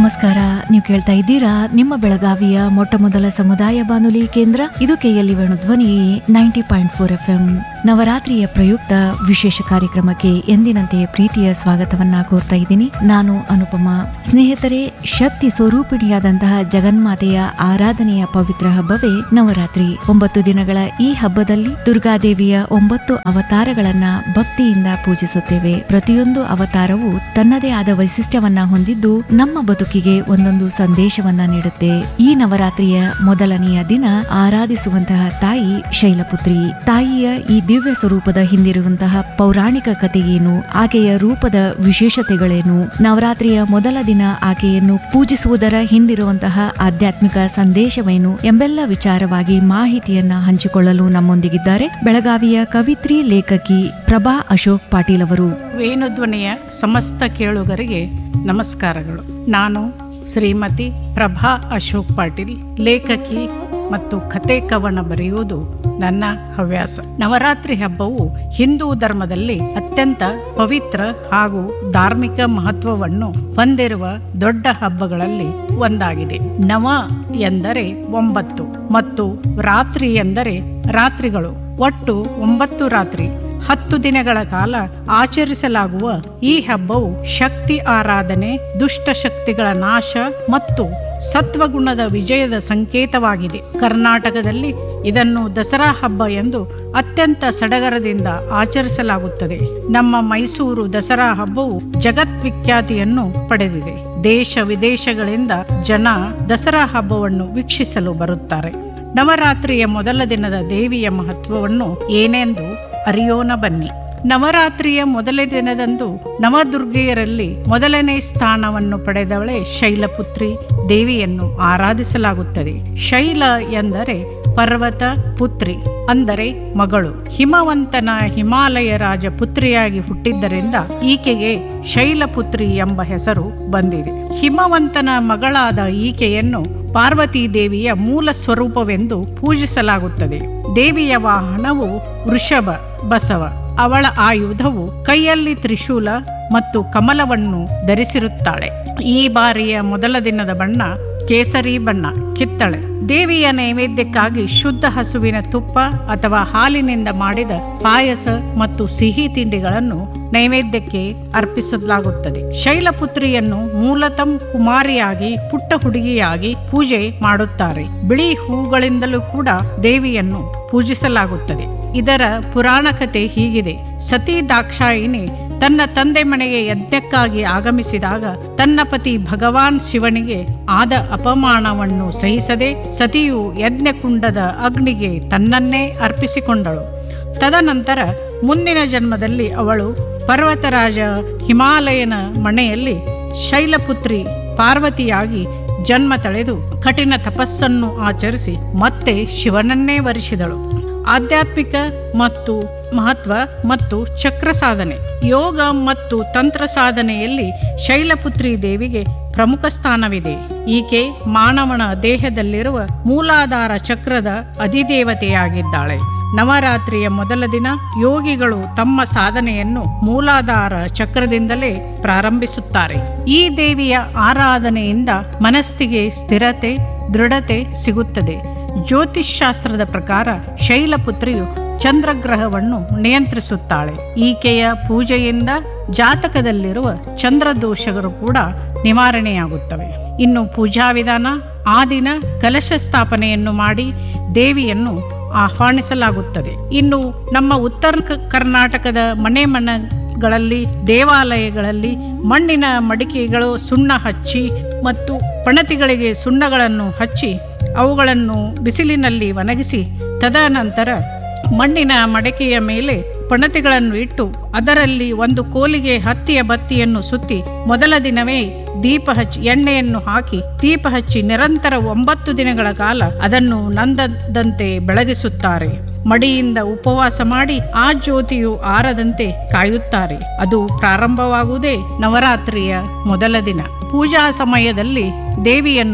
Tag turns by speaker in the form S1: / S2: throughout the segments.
S1: ನಮಸ್ಕಾರ ನೀವು ಕೇಳ್ತಾ ಇದ್ದೀರಾ ನಿಮ್ಮ ಬೆಳಗಾವಿಯ ಮೊಟ್ಟ ಮೊದಲ ಸಮುದಾಯ ಬಾನುಲಿ ಕೇಂದ್ರ ಇದು KLE Dhwani ninety point four F M ನವರಾತ್ರಿಯ ಪ್ರಯುಕ್ತ ವಿಶೇಷ ಕಾರ್ಯಕ್ರಮಕ್ಕೆ ಎಂದಿನಂತೆ ಪ್ರೀತಿಯ ಸ್ವಾಗತವನ್ನ ಕೋರ್ತಾ ಇದ್ದೀನಿ ನಾನು ಅನುಪಮ ಸ್ನೇಹಿತರೆ ಶಕ್ತಿ ಸ್ವರೂಪಿಣಿಯಾದಂತಹ ಜಗನ್ಮಾತೆಯ ಆರಾಧನೆಯ ಪವಿತ್ರ ಹಬ್ಬವೇ ನವರಾತ್ರಿ ಒಂಬತ್ತು ದಿನಗಳ ಈ ಹಬ್ಬದಲ್ಲಿ ದುರ್ಗಾದೇವಿಯ ಒಂಬತ್ತು ಅವತಾರಗಳನ್ನ ಭಕ್ತಿಯಿಂದ ಪೂಜಿಸುತ್ತೇವೆ ಪ್ರತಿಯೊಂದು ಅವತಾರವು ತನ್ನದೇ ಆದ ವೈಶಿಷ್ಟ್ಯವನ್ನ ಹೊಂದಿದ್ದು ನಮ್ಮ ಬದುಕಿಗೆ ಒಂದೊಂದು ಸಂದೇಶವನ್ನ ನೀಡುತ್ತೆ ಈ ನವರಾತ್ರಿಯ ಮೊದಲನೆಯ ದಿನ ಆರಾಧಿಸುವಂತಹ ತಾಯಿ ಶೈಲಪುತ್ರಿ ತಾಯಿಯ ಈ ದಿವ್ಯ ಸ್ವರೂಪದ ಹಿಂದಿರುವಂತಹ ಪೌರಾಣಿಕ ಕಥೆ ಏನು ಆಕೆಯ ರೂಪದ ವಿಶೇಷತೆಗಳೇನು ನವರಾತ್ರಿಯ ಮೊದಲ ದಿನ ಆಕೆಯನ್ನು ಪೂಜಿಸುವುದರ ಹಿಂದಿರುವಂತಹ ಆಧ್ಯಾತ್ಮಿಕ ಸಂದೇಶವೇನು ಎಂಬೆಲ್ಲ ವಿಚಾರವಾಗಿ ಮಾಹಿತಿಯನ್ನ ಹಂಚಿಕೊಳ್ಳಲು ನಮ್ಮೊಂದಿಗಿದ್ದಾರೆ ಬೆಳಗಾವಿಯ ಕವಿತ್ರಿ ಲೇಖಕಿ ಪ್ರಭಾ ಅಶೋಕ್ ಪಾಟೀಲ್ ಅವರು
S2: ವೇಣುಧ್ವನಿಯ ಸಮಸ್ತ ಕೇಳುಗರಿಗೆ ನಮಸ್ಕಾರಗಳು ನಾನು ಶ್ರೀಮತಿ ಪ್ರಭಾ ಅಶೋಕ್ ಪಾಟೀಲ್ ಲೇಖಕಿ ಮತ್ತು ಕತೆ ಕವನ ಬರೆಯುವುದು ನನ್ನ ಹವ್ಯಾಸ ನವರಾತ್ರಿ ಹಬ್ಬವು ಹಿಂದೂ ಧರ್ಮದಲ್ಲಿ ಅತ್ಯಂತ ಪವಿತ್ರ ಹಾಗೂ ಧಾರ್ಮಿಕ ಮಹತ್ವವನ್ನು ಹೊಂದಿರುವ ದೊಡ್ಡ ಹಬ್ಬಗಳಲ್ಲಿ ಒಂದಾಗಿದೆ ನವ ಎಂದರೆ ಒಂಬತ್ತು ಮತ್ತು ರಾತ್ರಿ ಎಂದರೆ ರಾತ್ರಿಗಳು ಒಟ್ಟು ಒಂಬತ್ತು ರಾತ್ರಿ ಹತ್ತು ದಿನಗಳ ಕಾಲ ಆಚರಿಸಲಾಗುವ ಈ ಹಬ್ಬವು ಶಕ್ತಿ ಆರಾಧನೆ ದುಷ್ಟ ಶಕ್ತಿಗಳ ನಾಶ ಮತ್ತು ಸತ್ವಗುಣದ ವಿಜಯದ ಸಂಕೇತವಾಗಿದೆ ಕರ್ನಾಟಕದಲ್ಲಿ ಇದನ್ನು ದಸರಾ ಹಬ್ಬ ಎಂದು ಅತ್ಯಂತ ಸಡಗರದಿಂದ ಆಚರಿಸಲಾಗುತ್ತದೆ ನಮ್ಮ ಮೈಸೂರು ದಸರಾ ಹಬ್ಬವು ಜಗತ್ವಿಖ್ಯಾತಿಯನ್ನು ಪಡೆದಿದೆ ದೇಶ ವಿದೇಶಗಳಿಂದ ಜನ ದಸರಾ ಹಬ್ಬವನ್ನು ವೀಕ್ಷಿಸಲು ಬರುತ್ತಾರೆ ನವರಾತ್ರಿಯ ಮೊದಲ ದಿನದ ದೇವಿಯ ಮಹತ್ವವನ್ನು ಏನೆಂದು ಅರಿಯೋಣ ಬನ್ನಿ ನವರಾತ್ರಿಯ ಮೊದಲ ದಿನದಂದು ನವದುರ್ಗೆಯರಲ್ಲಿ ಮೊದಲನೇ ಸ್ಥಾನವನ್ನು ಪಡೆದವಳೆ ಶೈಲಪುತ್ರಿ ದೇವಿಯನ್ನು ಆರಾಧಿಸಲಾಗುತ್ತದೆ ಶೈಲ ಎಂದರೆ ಪರ್ವತ ಪುತ್ರಿ ಅಂದರೆ ಮಗಳು ಹಿಮವಂತನ ಹಿಮಾಲಯ ರಾಜ ಪುತ್ರಿಯಾಗಿ ಹುಟ್ಟಿದ್ದರಿಂದ ಈಕೆಗೆ ಶೈಲಪುತ್ರಿ ಎಂಬ ಹೆಸರು ಬಂದಿದೆ ಹಿಮವಂತನ ಮಗಳಾದ ಈಕೆಯನ್ನು ಪಾರ್ವತಿ ದೇವಿಯ ಮೂಲ ಸ್ವರೂಪವೆಂದು ಪೂಜಿಸಲಾಗುತ್ತದೆ ದೇವಿಯ ವಾಹನವು ವೃಷಭ ಬಸವ ಅವಳ ಆಯುಧವು ಕೈಯಲ್ಲಿ ತ್ರಿಶೂಲ ಮತ್ತು ಕಮಲವನ್ನು ಧರಿಸಿರುತ್ತಾಳೆ ಈ ಬಾರಿಯ ಮೊದಲ ದಿನದ ಬಣ್ಣ ಕೇಸರಿ ಬಣ್ಣ ಕಿತ್ತಳೆ ದೇವಿಯ ನೈವೇದ್ಯಕ್ಕಾಗಿ ಶುದ್ಧ ಹಸುವಿನ ತುಪ್ಪ ಅಥವಾ ಹಾಲಿನಿಂದ ಮಾಡಿದ ಪಾಯಸ ಮತ್ತು ಸಿಹಿ ತಿಂಡಿಗಳನ್ನು ನೈವೇದ್ಯಕ್ಕೆ ಅರ್ಪಿಸಲಾಗುತ್ತದೆ ಶೈಲಪುತ್ರಿಯನ್ನು ಮೂಲತಃ ಕುಮಾರಿಯಾಗಿ ಪುಟ್ಟ ಹುಡುಗಿಯಾಗಿ ಪೂಜೆ ಮಾಡುತ್ತಾರೆ ಬಿಳಿ ಹೂಗಳಿಂದಲೂ ಕೂಡ ದೇವಿಯನ್ನು ಪೂಜಿಸಲಾಗುತ್ತದೆ ಇದರ ಪುರಾಣ ಕಥೆ ಹೀಗಿದೆ ಸತಿ ದಾಕ್ಷಾಯಿನಿ ತನ್ನ ತಂದೆ ಮನೆಗೆ ಯಜ್ಞಕ್ಕಾಗಿ ಆಗಮಿಸಿದಾಗ ತನ್ನ ಪತಿ ಭಗವಾನ್ ಶಿವನಿಗೆ ಆದ ಅಪಮಾನವನ್ನು ಸಹಿಸದೆ ಸತಿಯು ಯಜ್ಞಕುಂಡದ ಅಗ್ನಿಗೆ ತನ್ನನ್ನೇ ಅರ್ಪಿಸಿಕೊಂಡಳು ತದನಂತರ ಮುಂದಿನ ಜನ್ಮದಲ್ಲಿ ಅವಳು ಪರ್ವತರಾಜ ಹಿಮಾಲಯನ ಮನೆಯಲ್ಲಿ ಶೈಲಪುತ್ರಿ ಪಾರ್ವತಿಯಾಗಿ ಜನ್ಮ ತಳೆದು ಕಠಿಣ ತಪಸ್ಸನ್ನು ಆಚರಿಸಿ ಮತ್ತೆ ಶಿವನನ್ನೇ ವರಿಸಿದಳು ಆಧ್ಯಾತ್ಮಿಕ ಮತ್ತು ಮಹತ್ವ ಮತ್ತು ಚಕ್ರ ಸಾಧನೆ ಯೋಗ ಮತ್ತು ತಂತ್ರ ಸಾಧನೆಯಲ್ಲಿ ಶೈಲಪುತ್ರಿ ದೇವಿಗೆ ಪ್ರಮುಖ ಸ್ಥಾನವಿದೆ ಈಕೆ ಮಾನವನ ದೇಹದಲ್ಲಿರುವ ಮೂಲಾಧಾರ ಚಕ್ರದ ಅಧಿದೇವತೆಯಾಗಿದ್ದಾಳೆ ನವರಾತ್ರಿಯ ಮೊದಲ ದಿನ ಯೋಗಿಗಳು ತಮ್ಮ ಸಾಧನೆಯನ್ನು ಮೂಲಾಧಾರ ಚಕ್ರದಿಂದಲೇ ಪ್ರಾರಂಭಿಸುತ್ತಾರೆ ಈ ದೇವಿಯ ಆರಾಧನೆಯಿಂದ ಮನಸ್ಸಿಗೆ ಸ್ಥಿರತೆ ದೃಢತೆ ಸಿಗುತ್ತದೆ ಜ್ಯೋತಿಷ್ಶಾಸ್ತ್ರದ ಪ್ರಕಾರ ಶೈಲಪುತ್ರಿಯು ಚಂದ್ರಗ್ರಹವನ್ನು ನಿಯಂತ್ರಿಸುತ್ತಾಳೆ ಈಕೆಯ ಪೂಜೆಯಿಂದ ಜಾತಕದಲ್ಲಿರುವ ಚಂದ್ರದೋಷಗಳು ಕೂಡ ನಿವಾರಣೆಯಾಗುತ್ತವೆ ಇನ್ನು ಪೂಜಾ ವಿಧಾನ ಆ ದಿನ ಕಲಶ ಸ್ಥಾಪನೆಯನ್ನು ಮಾಡಿ ದೇವಿಯನ್ನು ಆಹ್ವಾನಿಸಲಾಗುತ್ತದೆ ಇನ್ನು ನಮ್ಮ ಉತ್ತರ ಕ- ಕರ್ನಾಟಕದ ಮನೆ ಮನೆಗಳಲ್ಲಿ ದೇವಾಲಯಗಳಲ್ಲಿ ಮಣ್ಣಿನ ಮಡಿಕೆಗಳು ಸುಣ್ಣ ಹಚ್ಚಿ ಮತ್ತು ಪಣತಿಗಳಿಗೆ ಸುಣ್ಣಗಳನ್ನು ಹಚ್ಚಿ ಅವುಗಳನ್ನು ಬಿಸಿಲಿನಲ್ಲಿ ಒಣಗಿಸಿ ತದನಂತರ ಮಣ್ಣಿನ ಮಡಕೆಯ ಮೇಲೆ ಪಣತಿಗಳನ್ನು ಇಟ್ಟು ಅದರಲ್ಲಿ ಒಂದು ಕೋಲಿಗೆ ಹತ್ತಿಯ ಬತ್ತಿಯನ್ನು ಸುತ್ತಿ ಮೊದಲ ದಿನವೇ ದೀಪ ಹಚ್ಚಿ ಎಣ್ಣೆಯನ್ನು ಹಾಕಿ ದೀಪ ಹಚ್ಚಿ ನಿರಂತರ ಒಂಬತ್ತು ದಿನಗಳ ಕಾಲ ಅದನ್ನು ನಂದದಂತೆ ಬೆಳಗಿಸುತ್ತಾರೆ ಮಡಿಯಿಂದ ಉಪವಾಸ ಮಾಡಿ ಆ ಜ್ಯೋತಿಯು ಆರದಂತೆ ಕಾಯುತ್ತಾರೆ ಅದು ಪ್ರಾರಂಭವಾಗುವುದೇ ನವರಾತ್ರಿಯ ಮೊದಲ ದಿನ ಪೂಜಾ ಸಮಯದಲ್ಲಿ ದೇವಿಯನ್ನು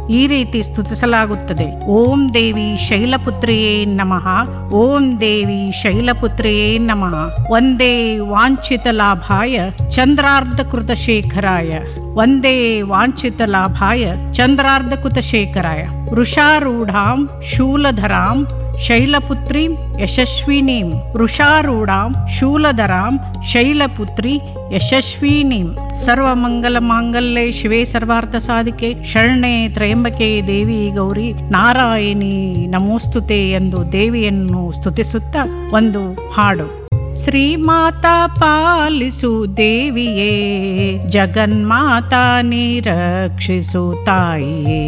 S2: ಈ ರೀತಿ ಸ್ತುತಿಸಲಾಗುತ್ತದೆ ಓಂ ದೇವಿ ಶೈಲಪುತ್ರಿಯೇ ನಮಃ ಓಂ ದೇವಿ ಶೈಲಪುತ್ರಿಯೇ ನಮಃ ಒಂದೇ ವಾಂಛಿತ ಲಾಭಾಯ ಚಂದ್ರಾರ್ಧಕೃತ ಶೇಖರಾಯ ಒಂದೇ ವಾಂಛಿತ ಲಾಭಾಯ ಚಂದ್ರಾರ್ಧಕೃತ ಶೇಖರಾಯ ವೃಷಾರೂಢಾಂ ಶೂಲಧರಾಂ ಶೈಲಪುತ್ರೀಂ ಯಶಸ್ವಿನೀಂ ವೃಷಾರೂಢಾಂ ಶೂಲಧರಾಂ ಶೈಲಪುತ್ರಿ ಯಶಸ್ವಿನೀಂ ಸರ್ವಮಂಗಲ ಮಾಂಗಲ್ಯೆ ಶಿವೆ ಸರ್ವಾರ್ಥ ಸಾಧಿಕೆ ಶರಣೆ ತ್ರಯಂಬಕೆ ದೇವಿ ಗೌರಿ ನಾರಾಯಣಿ ನಮೋಸ್ತುತೆ ಎಂದು ದೇವಿಯನ್ನು ಸ್ತುತಿಸುತ್ತಾ ಒಂದು ಹಾಡು ಶ್ರೀಮಾತಾ ಪಾಲಿಸು ದೇವಿಯೇ ಜಗನ್ಮಾತಾ ನಿರಕ್ಷಿಸು ತಾಯಿಯೇ